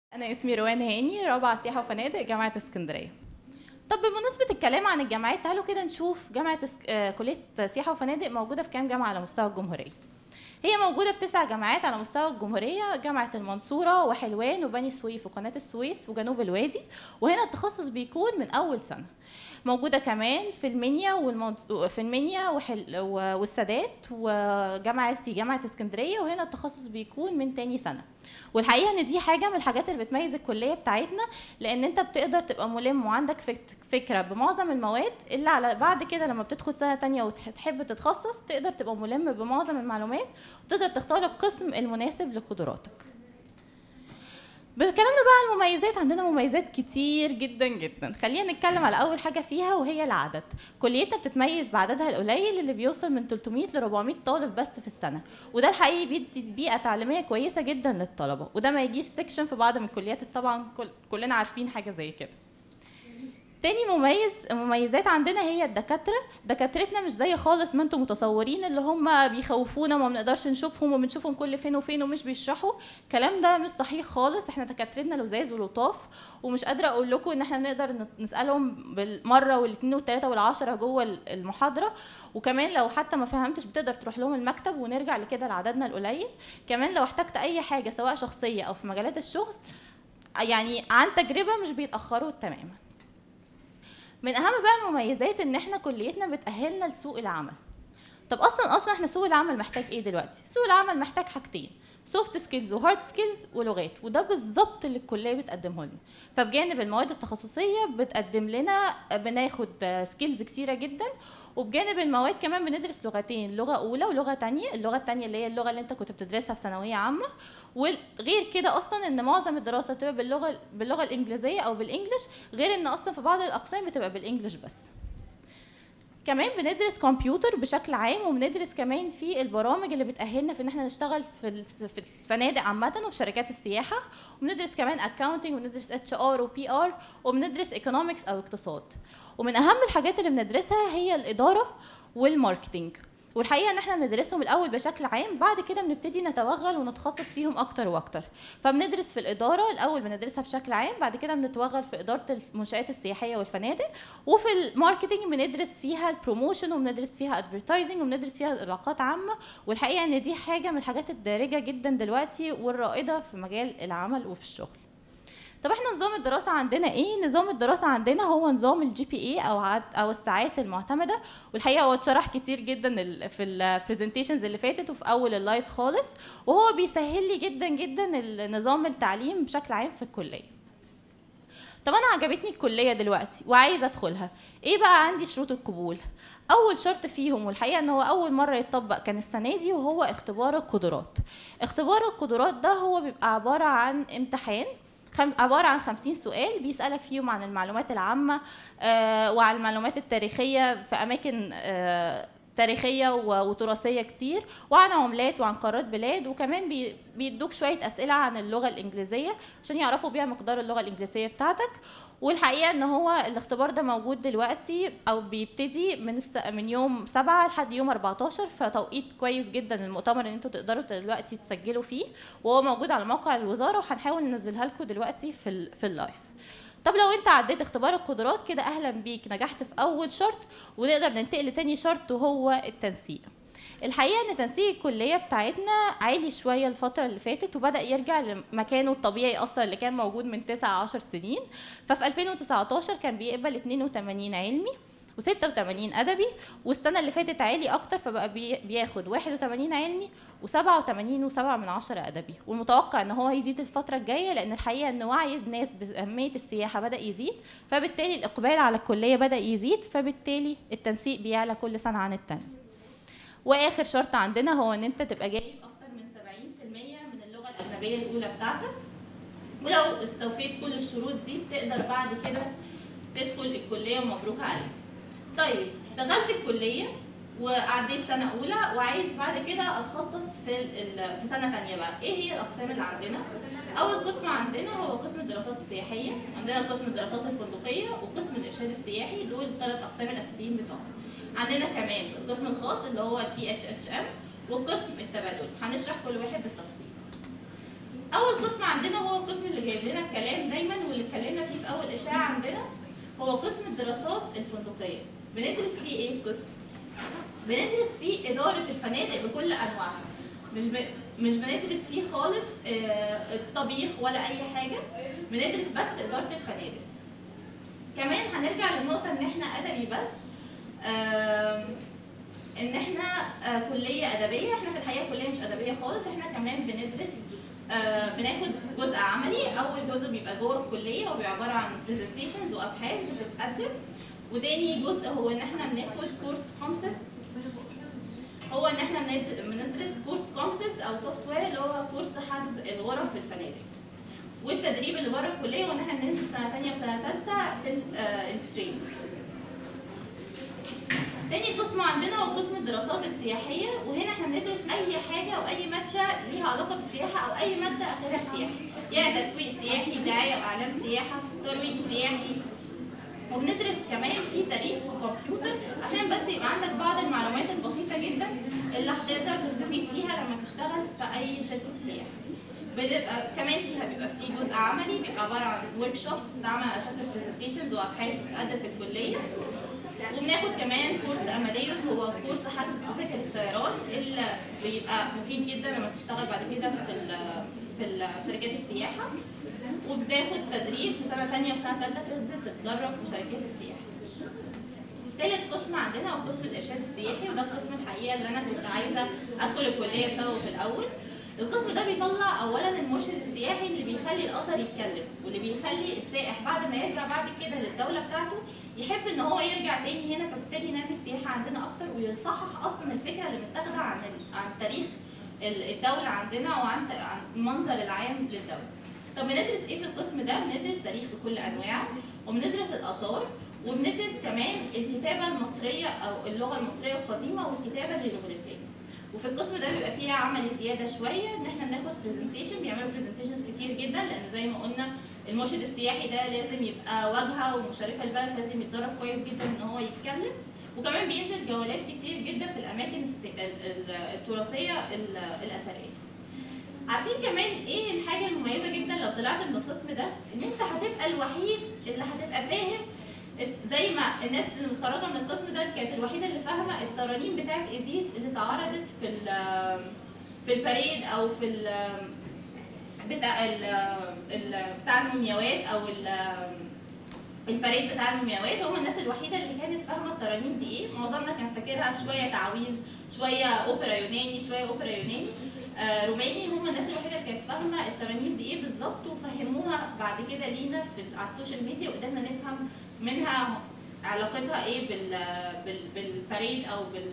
أنا اسمي روان هاني رابعة سياحة وفنادق جامعة اسكندرية. طب بمناسبة الكلام عن الجامعات تعالوا كده نشوف جامعة اسك... آه، كلية سياحة وفنادق موجودة في كام جامعة على مستوى الجمهورية. هي موجودة في تسع جامعات على مستوى الجمهورية جامعة المنصورة وحلوان وبني سويف وقناة السويس وجنوب الوادي وهنا التخصص بيكون من أول سنة. موجودة كمان في المنيا والمنص... في المنيا وحل... و- والسادات وجامعة دي جامعة اسكندرية وهنا التخصص بيكون من تاني سنة. والحقيقه ان دي حاجه من الحاجات اللي بتميز الكليه بتاعتنا لان انت بتقدر تبقى ملم وعندك فك- فكره بمعظم المواد اللي على بعد كده لما بتدخل سنه تانية وتحب تتخصص تقدر تبقى ملم بمعظم المعلومات وتقدر تختار القسم المناسب لقدراتك بكلامنا بقى عن المميزات عندنا مميزات كتير جدا جدا خلينا نتكلم على اول حاجه فيها وهي العدد كليتنا بتتميز بعددها القليل اللي بيوصل من 300 ل 400 طالب بس في السنه وده الحقيقي بيدي بيئه تعليميه كويسه جدا للطلبه وده ما يجيش سكشن في بعض من الكليات طبعا كل كلنا عارفين حاجه زي كده تاني مميز مميزات عندنا هي الدكاترة دكاترتنا مش زي خالص ما انتم متصورين اللي هم بيخوفونا وما بنقدرش نشوفهم وبنشوفهم كل فين وفين ومش بيشرحوا الكلام ده مش صحيح خالص احنا دكاترتنا لزاز ولطاف ومش قادرة اقول لكم ان احنا بنقدر نت- نسألهم بالمرة والاثنين والثلاثة والعشرة جوه ال- المحاضرة وكمان لو حتى ما فهمتش بتقدر تروح لهم المكتب ونرجع لكده لعددنا القليل كمان لو احتجت اي حاجة سواء شخصية او في مجالات الشغل يعني عن تجربة مش بيتأخروا تماما من اهم بقى المميزات ان احنا كليتنا بتاهلنا لسوق العمل طب اصلا اصلا احنا سوق العمل محتاج ايه دلوقتي سوق العمل محتاج حاجتين سوفت سكيلز وهارد سكيلز ولغات وده بالظبط اللي الكليه بتقدمه لنا فبجانب المواد التخصصيه بتقدم لنا بناخد سكيلز كتيره جدا وبجانب المواد كمان بندرس لغتين لغه اولى ولغه تانية اللغه التانية اللي هي اللغه اللي انت كنت بتدرسها في ثانويه عامه وغير كده اصلا ان معظم الدراسه بتبقى باللغه باللغه الانجليزيه او بالانجلش غير ان اصلا في بعض الاقسام بتبقى بالانجلش بس كمان بندرس كمبيوتر بشكل عام وبندرس كمان في البرامج اللي بتأهلنا في ان احنا نشتغل في الس- في الفنادق عامة وفي شركات السياحة وبندرس كمان اكاونتنج وبندرس اتش ار وبي ار وبندرس ايكونومكس او اقتصاد ومن اهم الحاجات اللي بندرسها هي الإدارة والماركتينج والحقيقه ان احنا بندرسهم الاول بشكل عام بعد كده بنبتدي نتوغل ونتخصص فيهم اكتر واكتر فبندرس في الاداره الاول بندرسها بشكل عام بعد كده بنتوغل في اداره المنشات السياحيه والفنادق وفي الماركتنج بندرس فيها البروموشن وبندرس فيها ادفرتايزنج وبندرس فيها علاقات عامه والحقيقه ان دي حاجه من الحاجات الدارجه جدا دلوقتي والرائده في مجال العمل وفي الشغل طب احنا نظام الدراسه عندنا ايه نظام الدراسه عندنا هو نظام الجي بي اي او عد او الساعات المعتمده والحقيقه هو اتشرح كتير جدا ال- في البرزنتيشنز اللي فاتت وفي اول اللايف خالص وهو بيسهل لي جدا جدا النظام التعليم بشكل عام في الكليه طب انا عجبتني الكليه دلوقتي وعايزه ادخلها ايه بقى عندي شروط القبول اول شرط فيهم والحقيقه ان هو اول مره يتطبق كان السنه دي وهو اختبار القدرات اختبار القدرات ده هو بيبقى عباره عن امتحان خم... عبارة عن 50 سؤال بيسألك فيهم عن المعلومات العامة آه وعن المعلومات التاريخية في أماكن آه تاريخية و- وتراثية كتير وعن عملات وعن قارات بلاد وكمان بي- بيدوك شوية أسئلة عن اللغة الإنجليزية عشان يعرفوا بيها مقدار اللغة الإنجليزية بتاعتك والحقيقة إن هو الاختبار ده موجود دلوقتي أو بيبتدي من الس... من يوم 7 لحد يوم 14 فتوقيت كويس جدا للمؤتمر إن أنتوا تقدروا دلوقتي تسجلوا فيه وهو موجود على موقع الوزارة وهنحاول ننزلها لكم دلوقتي في ال... في اللايف طب لو انت عديت اختبار القدرات كده اهلا بيك نجحت في اول شرط ونقدر ننتقل لتاني شرط وهو التنسيق الحقيقه ان تنسيق الكليه بتاعتنا عالي شويه الفتره اللي فاتت وبدا يرجع لمكانه الطبيعي اصلا اللي كان موجود من 9 10 سنين ففي 2019 كان بيقبل 82 علمي و86 ادبي والسنه اللي فاتت عالي اكتر فبقى بي- بياخد 81 علمي و87 و7 من عشرة ادبي والمتوقع ان هو يزيد الفتره الجايه لان الحقيقه ان وعي الناس باهميه السياحه بدا يزيد فبالتالي الاقبال على الكليه بدا يزيد فبالتالي التنسيق بيعلى كل سنه عن الثانيه واخر شرط عندنا هو ان انت تبقى جايب اكتر من 70% من اللغه الاجنبيه الاولى بتاعتك ولو استوفيت كل الشروط دي بتقدر بعد كده تدخل الكليه ومبروك عليك طيب دخلت الكليه وعديت سنه اولى وعايز بعد كده اتخصص في ال- في سنه ثانيه بقى ايه هي الاقسام اللي عندنا اول قسم عندنا هو قسم الدراسات السياحيه عندنا قسم الدراسات الفندقيه وقسم الارشاد السياحي دول الثلاث اقسام الاساسيين بتوعنا عندنا كمان القسم الخاص اللي هو تي اتش اتش ام وقسم التبادل هنشرح كل واحد بالتفصيل اول قسم عندنا هو القسم اللي جايب لنا الكلام دايما واللي اتكلمنا فيه في اول اشاعه عندنا هو قسم الدراسات الفندقيه بندرس فيه ايه القسم بندرس فيه اداره الفنادق بكل انواعها مش ب... مش بندرس فيه خالص آه، الطبيخ ولا اي حاجه بندرس بس اداره الفنادق كمان هنرجع للنقطه ان احنا ادبي بس آم، ان احنا آه، كليه ادبيه احنا في الحقيقه كليه مش ادبيه خالص احنا كمان بندرس آه، بناخد جزء عملي اول جزء بيبقى جوه الكليه وبيبقى عباره عن برزنتيشنز وابحاث بتتقدم وتاني جزء هو ان احنا بناخد كورس كومسس هو ان احنا بند- بندرس كورس كومسس او سوفت وير اللي هو كورس حجز الغرف في الفنادق والتدريب اللي بره الكليه وان احنا بننزل سنه ثانيه وسنه ثالثه في ال- آه، التريننج تاني قسم عندنا هو قسم الدراسات السياحية وهنا احنا بندرس أي حاجة أو أي مادة ليها علاقة بالسياحة أو أي مادة آخرها سياحي يا تسويق سياحي دعاية وإعلام سياحة ترويج سياحي وبندرس كمان في تاريخ وكمبيوتر عشان بس يبقى عندك بعض المعلومات البسيطة جدا اللي هتقدر تستفيد فيها لما تشتغل في أي شركة سياحة. بنبقى كمان فيها بيبقى في جزء عملي بيبقى عبارة عن ورك شوبس بتتعمل على شكل برزنتيشنز وأبحاث بتتقدم في الكلية. وبناخد كمان كورس اماديوس هو كورس حجز تذاكر الطيران اللي بيبقى مفيد جدا لما تشتغل بعد كده في ال في ال- شركات السياحه وبناخد تدريب في سنه ثانيه وسنه ثالثه تنزل تتدرب في شركات السياحه. ثالث قسم عندنا هو قسم الارشاد السياحي وده القسم الحقيقه اللي انا كنت عايزه ادخل الكليه بسببه في الاول. القسم ده بيطلع اولا المرشد السياحي اللي بيخلي الاثر يتكلم واللي بيخلي السائح بعد ما يرجع بعد كده للدوله بتاعته يحب ان هو يرجع تاني هنا فبالتالي ينمي السياحه عندنا اكتر ويصحح اصلا الفكره اللي متاخده عن ال- عن تاريخ ال- الدوله عندنا وعن ت- عن المنظر العام للدوله. طب بندرس ايه في القسم ده؟ بندرس تاريخ بكل انواعه وبندرس الاثار وبندرس كمان الكتابه المصريه او اللغه المصريه القديمه والكتابه الهيروغليفيه. وفي القسم ده بيبقى فيه عملي زياده شويه ان احنا بناخد برزنتيشن بيعملوا برزنتيشنز كتير جدا لان زي ما قلنا المرشد السياحي ده لازم يبقى واجهه ومشرفه البلد لازم يتدرب كويس جدا ان هو يتكلم وكمان بينزل جولات كتير جدا في الاماكن الس- ال- ال- التراثيه ال- الاثريه. عارفين كمان ايه الحاجه المميزه جدا لو طلعت من القسم ده؟ ان انت هتبقى الوحيد اللي هتبقى فاهم زي ما الناس اللي متخرجه من القسم ده كانت الوحيده اللي فاهمه الترانيم بتاعت ايديس اللي اتعرضت في ال- في الباريد او في ال بتاع ال ال بتاع المومياوات او ال- الباريد بتاع المومياوات هم الناس الوحيده اللي كانت فاهمه الترانيم دي ايه معظمنا كان فاكرها شويه تعويذ شويه اوبرا يوناني شويه اوبرا يوناني آه روماني هم الناس الوحيده اللي كانت فاهمه الترانيم دي ايه بالظبط وفهموها بعد كده لينا في على السوشيال ميديا وقدرنا نفهم منها علاقتها ايه بال بال بالباريد او بال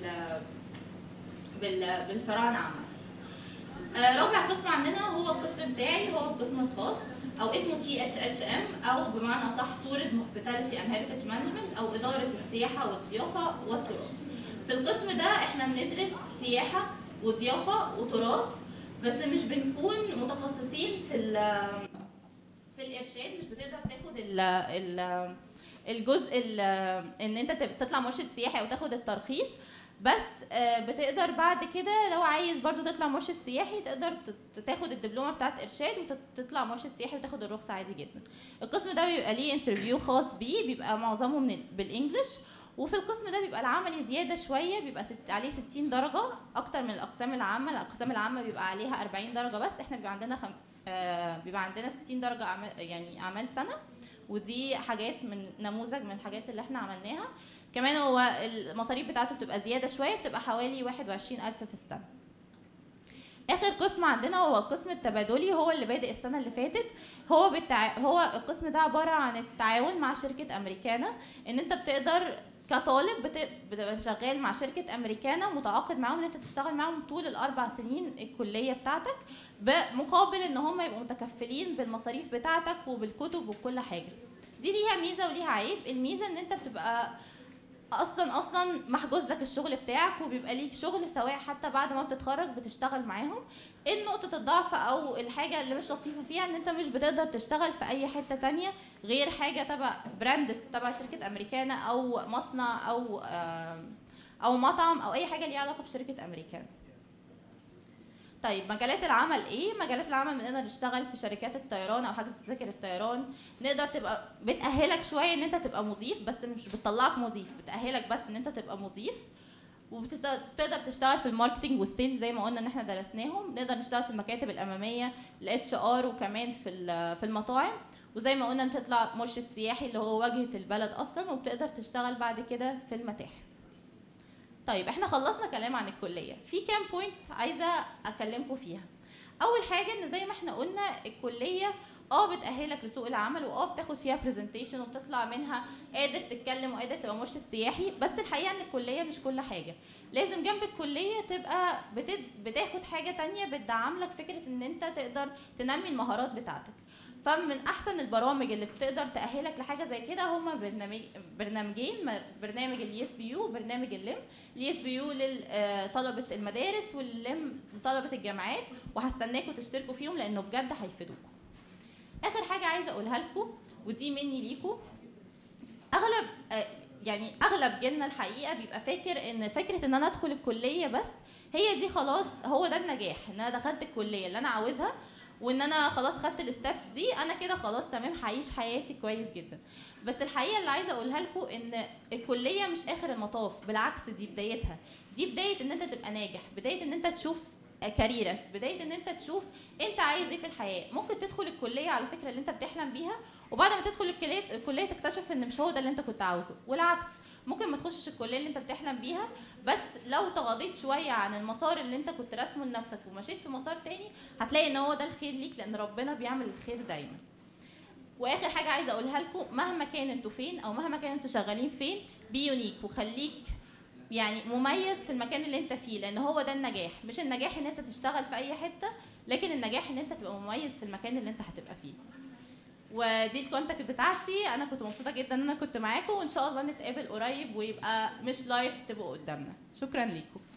بال بالفراعنه عامه آه، رابع قسم عندنا هو القسم بتاعي هو القسم الخاص او اسمه تي اتش اتش ام او بمعنى اصح توريزم هوسبيتاليتي اند هيريتج مانجمنت او اداره السياحه والضيافه والتراث. في القسم ده احنا بندرس سياحه وضيافه وتراث بس مش بنكون متخصصين في ال- في الارشاد مش بتقدر تاخد ال ال الجزء ال- ان انت تب- تطلع مرشد سياحي او تاخد الترخيص بس آه، بتقدر بعد كده لو عايز برضو تطلع مرشد سياحي تقدر تت- تاخد الدبلومه بتاعت ارشاد وتطلع مرشد سياحي وتاخد الرخصه عادي جدا القسم ده بيبقى ليه انترفيو خاص بيه بيبقى معظمه من بالانجلش وفي القسم ده بيبقى العملي زياده شويه بيبقى ست عليه 60 درجه اكتر من الاقسام العامه الاقسام العامه بيبقى عليها 40 درجه بس احنا بيبقى عندنا خم... آه بيبقى عندنا 60 درجه أعمال يعني اعمال سنه ودي حاجات من نموذج من الحاجات اللي احنا عملناها كمان هو المصاريف بتاعته بتبقى زياده شويه بتبقى حوالي 21000 في السنه اخر قسم عندنا هو القسم التبادلي هو اللي بادئ السنه اللي فاتت هو بالتع... هو القسم ده عباره عن التعاون مع شركه امريكانا ان انت بتقدر كطالب بت- بتبقى شغال مع شركه امريكانا متعاقد معاهم ان انت تشتغل معاهم طول الاربع سنين الكليه بتاعتك بمقابل ان هم يبقوا متكفلين بالمصاريف بتاعتك وبالكتب وبكل حاجه دي ليها ميزه وليها عيب الميزه ان انت بتبقى اصلا اصلا محجوز لك الشغل بتاعك وبيبقى ليك شغل سواء حتى بعد ما بتتخرج بتشتغل معاهم ايه نقطة الضعف او الحاجة اللي مش لطيفة فيها ان انت مش بتقدر تشتغل في اي حتة تانية غير حاجة تبع براند تبع شركة امريكانا او مصنع او آم، او مطعم او اي حاجة ليها علاقة بشركة امريكانا طيب مجالات العمل ايه مجالات العمل بنقدر نشتغل في شركات الطيران او حجز تذاكر الطيران نقدر تبقى بتاهلك شويه ان انت تبقى مضيف بس مش بتطلعك مضيف بتاهلك بس ان انت تبقى مضيف وبتقدر تشتغل في الماركتنج والسيلز زي ما قلنا ان احنا درسناهم نقدر نشتغل في المكاتب الاماميه الاتش ار وكمان في في المطاعم وزي ما قلنا بتطلع مرشد سياحي اللي هو واجهه البلد اصلا وبتقدر تشتغل بعد كده في المتاحف طيب احنا خلصنا كلام عن الكليه في كام بوينت عايزه اكلمكم فيها اول حاجه ان زي ما احنا قلنا الكليه اه بتأهلك لسوق العمل واه بتاخد فيها برزنتيشن وبتطلع منها قادر تتكلم وقادر تبقى مرشد سياحي بس الحقيقه ان الكليه مش كل حاجه لازم جنب الكليه تبقى بتد... بتاخد حاجه تانية بتدعم لك فكره ان انت تقدر تنمي المهارات بتاعتك فمن احسن البرامج اللي بتقدر تاهلك لحاجه زي كده هما برنامج برنامجين برنامج اليس بي يو وبرنامج اللم اليس بي يو لطلبه المدارس واللم لطلبه الجامعات وهستناكم تشتركوا فيهم لانه بجد هيفيدوكم اخر حاجه عايزه اقولها لكم ودي مني ليكم اغلب يعني اغلب جيلنا الحقيقه بيبقى فاكر ان فكره ان انا ادخل الكليه بس هي دي خلاص هو ده النجاح ان انا دخلت الكليه اللي انا عاوزها وان انا خلاص خدت الستep دي انا كده خلاص تمام هعيش حياتي كويس جدا بس الحقيقه اللي عايزه اقولها لكم ان الكليه مش اخر المطاف بالعكس دي بدايتها دي بدايه ان انت تبقى ناجح بدايه ان انت تشوف كاريرك بدايه ان انت تشوف انت عايز ايه في الحياه ممكن تدخل الكليه على فكره اللي انت بتحلم بيها وبعد ما تدخل الكليه الكليه تكتشف ان مش هو ده اللي انت كنت عاوزه والعكس ممكن ما تخشش الكليه اللي انت بتحلم بيها بس لو تغاضيت شويه عن المسار اللي انت كنت راسمه لنفسك ومشيت في مسار تاني هتلاقي ان هو ده الخير ليك لان ربنا بيعمل الخير دايما واخر حاجه عايزه اقولها لكم مهما كان انتوا فين او مهما كان انتوا شغالين فين بي يونيك وخليك يعني مميز في المكان اللي انت فيه لان هو ده النجاح مش النجاح ان انت تشتغل في اي حته لكن النجاح ان انت تبقى مميز في المكان اللي انت هتبقى فيه ودي الكونتاكت بتاعتي انا كنت مبسوطه جدا ان انا كنت معاكم وان شاء الله نتقابل قريب ويبقى مش لايف تبقوا قدامنا شكرا ليكم